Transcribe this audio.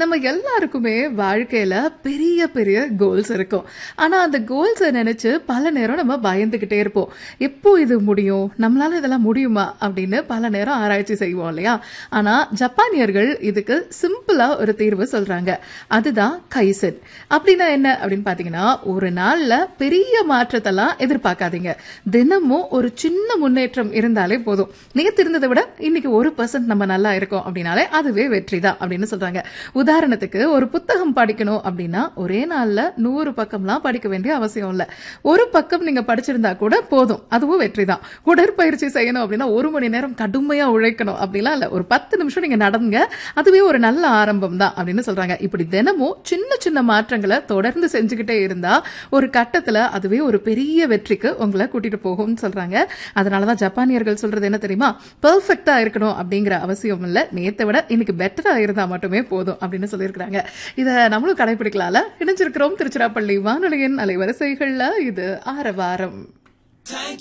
நம்ம எல்லாருக்குமே வாழ்க்கையில பெரிய பெரிய கோல்ஸ் இருக்கும் ஆனா அந்த கோல்ஸை நினைச்சு பல நேரம் நம்ம பயந்துகிட்டே இருப்போம் எப்போ இது முடியும் நம்மளால இதெல்லாம் முடியுமா அப்படின்னு பல நேரம் ஆராய்ச்சி செய்வோம் இல்லையா ஆனா ஜப்பானியர்கள் இதுக்கு சிம்பிளா ஒரு தீர்வு சொல்றாங்க அதுதான் கைசன் அப்படின்னா என்ன அப்படின்னு பாத்தீங்கன்னா ஒரு நாள்ல பெரிய மாற்றத்தெல்லாம் எதிர்பார்க்காதீங்க தினமும் ஒரு சின்ன முன்னேற்றம் இருந்தாலே போதும் நேத்து இருந்ததை விட இன்னைக்கு ஒரு பர்சன்ட் நம்ம நல்லா இருக்கோம் அப்படின்னாலே அதுவே வெற்றி தான் அப்படின்னு சொல்றாங்க உதாரணத்துக்கு ஒரு புத்தகம் படிக்கணும் அப்படின்னா ஒரே நாள்ல நூறு பக்கம்லாம் படிக்க வேண்டிய அவசியம் இல்ல ஒரு பக்கம் நீங்க படிச்சிருந்தா கூட போதும் அதுவும் வெற்றி தான் உடற்பயிற்சி செய்யணும் அப்படின்னா ஒரு மணி நேரம் கடுமையா உழைக்கணும் அப்படிலாம் இல்ல ஒரு பத்து நிமிஷம் நீங்க நடந்துங்க அதுவே ஒரு நல்ல ஆரம்பம் தான் அப்படின்னு சொல்றாங்க இப்படி தினமும் சின்ன சின்ன மாற்றங்களை தொடர்ந்து செஞ்சுக்கிட்டே இருந்தா ஒரு கட்டத்துல அதுவே ஒரு பெரிய வெற்றிக்கு உங்களை கூட்டிட்டு போகும்னு சொல்றாங்க அதனாலதான் ஜப்பானியர்கள் சொல்றது என்ன தெரியுமா பெர்ஃபெக்டா இருக்கணும் அப்படிங்கிற அவசியம் இல்ல நேத்தை விட இன்னைக்கு பெட்டரா இருந்தா மட்டுமே போதும் அப்படின்னு சொல்லியிருக்கிறாங்க இத நம்மளும் கடைபிடிக்கலாம்ல இணைஞ்சிருக்கிறோம் திருச்சிராப்பள்ளி வானொலியின் அலைவரிசைகள்ல இது ஆரவாரம்